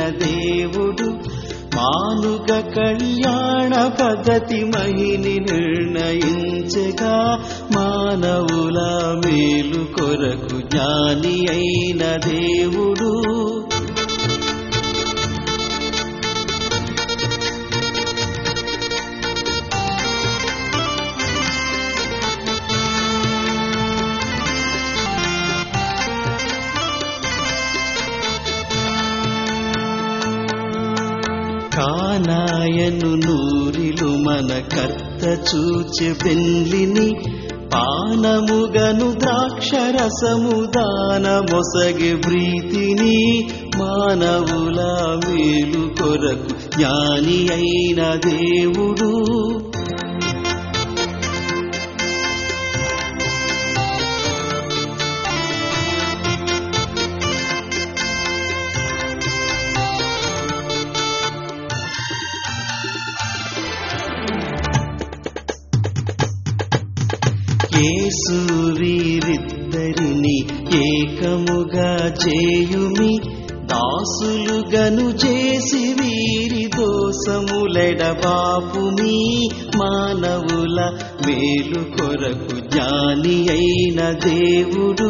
దేవుడు మానుగ కళ్యాణ పద్ధతి మహిని నిర్ణయించగా మానవుల మేలు కొరకు జ్ఞాని అయిన దేవుడు కానాయను నూరిలు మన కర్త చూచె బెంలిని పానముగను ద్రాక్షరసము దాన మొసగి ప్రీతిని మానవుల మేలు కొరకు జ్ఞాని అయిన దేవుడు కేసూరిద్దరిని ఏకముగా చేయుమి దాసులుగను చేసి వీరి దోసములెడబాపుమి మానవుల మేలు కొరకు జ్ఞాని అయిన దేవుడు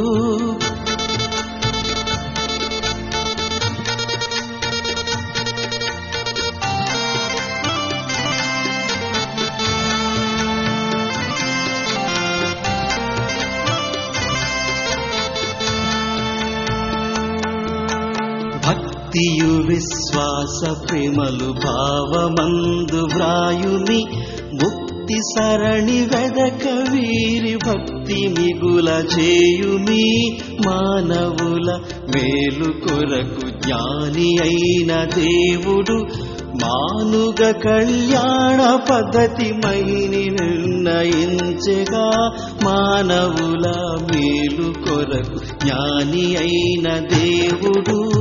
భక్తియు విశ్వాస ప్రేమలు భావమందు వ్రాయుని ముక్తి సరణి వెదక వీరి భక్తి మిగుల చేయుమి మానవుల మేలు కొరకు జ్ఞాని అయిన దేవుడు మానుగ కళ్యాణ పద్ధతి మహిని నిర్ణయించగా మానవుల మేలు కొరకు జ్ఞాని అయిన దేవుడు